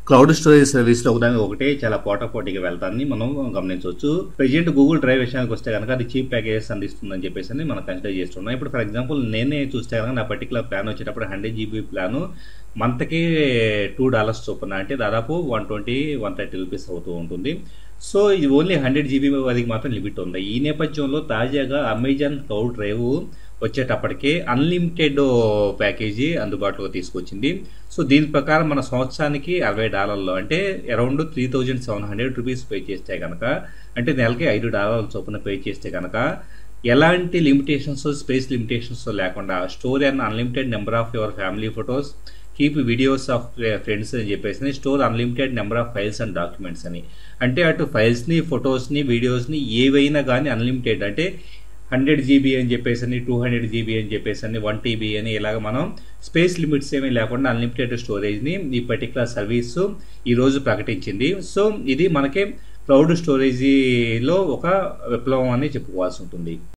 cloud storage service లో ఒకదానికి ఒకటే చాలా పోటాపోటీగా వెళ్తాన్ని మనం గమనించవచ్చు ప్రెజెంట్ గూగుల్ డ్రైవ్ విషయానికి వస్తే కనుక అది చీప్ ప్యాకేజెస్ అందిస్తుందని చెప్పేసి అని మనం కన్సిడర్ చేస్తున్నాం ఇప్పుడు ఫర్ ఎగ్జాంపుల్ నేనే చూస్తే కనుక నా పర్టికులర్ ప్లాన్ వచ్చేటప్పుడు హండ్రెడ్ జీబీ ప్లాన్ మంత్కి టూ డాలర్స్ చొప్పున అంటే దాదాపు one twenty one thirty rupees అవుతూ ఉంటుంది సో ఇది ఓన్లీ హండ్రెడ్ జీబీ వరకు మాత్రం లిమిట్ ఉంది ఈ నేపథ్యంలో తాజాగా అమెజాన్ క్లౌడ్ డ్రైవ్ వచ్చేటప్పటికే అన్లిమిటెడ్ ప్యాకేజీ అందుబాటులో తీసుకొచ్చింది సో దీని ప్రకారం మన సంవత్సరానికి అరవై డాలర్లు అంటే around three thousand seven hundred rupees pay చేస్తే కనుక అంటే నెలకి ఐదు డాలర్ల చొప్పున పే చేస్తే కనుక ఎలాంటి లిమిటేషన్స్ స్పేస్ లిమిటేషన్స్ లేకుండా store and unlimited number of your family photos keep videos of friends అని చెప్పేసి store unlimited number of files and documents అని అంటే అటు ఫైల్స్ని ఫొటోస్ని వీడియోస్ని ఏవైనా కానీ అన్లిమిటెడ్ అంటే హండ్రెడ్ జీబీ అని చెప్పేసి టూ హండ్రెడ్ జీబీ అని చెప్పేసి వన్ టీబీ అని ఇలాగ మనం స్పేస్ లిమిట్స్ ఏమీ లేకుండా అన్లిమిటెడ్ స్టోరేజ్ని ఈ పర్టికులర్ సర్వీస్ ఈరోజు ప్రకటించింది సో ఇది మనకి క్లౌడ్ స్టోరేజీలో ఒక విప్లవం అని చెప్పుకోవాల్సి ఉంటుంది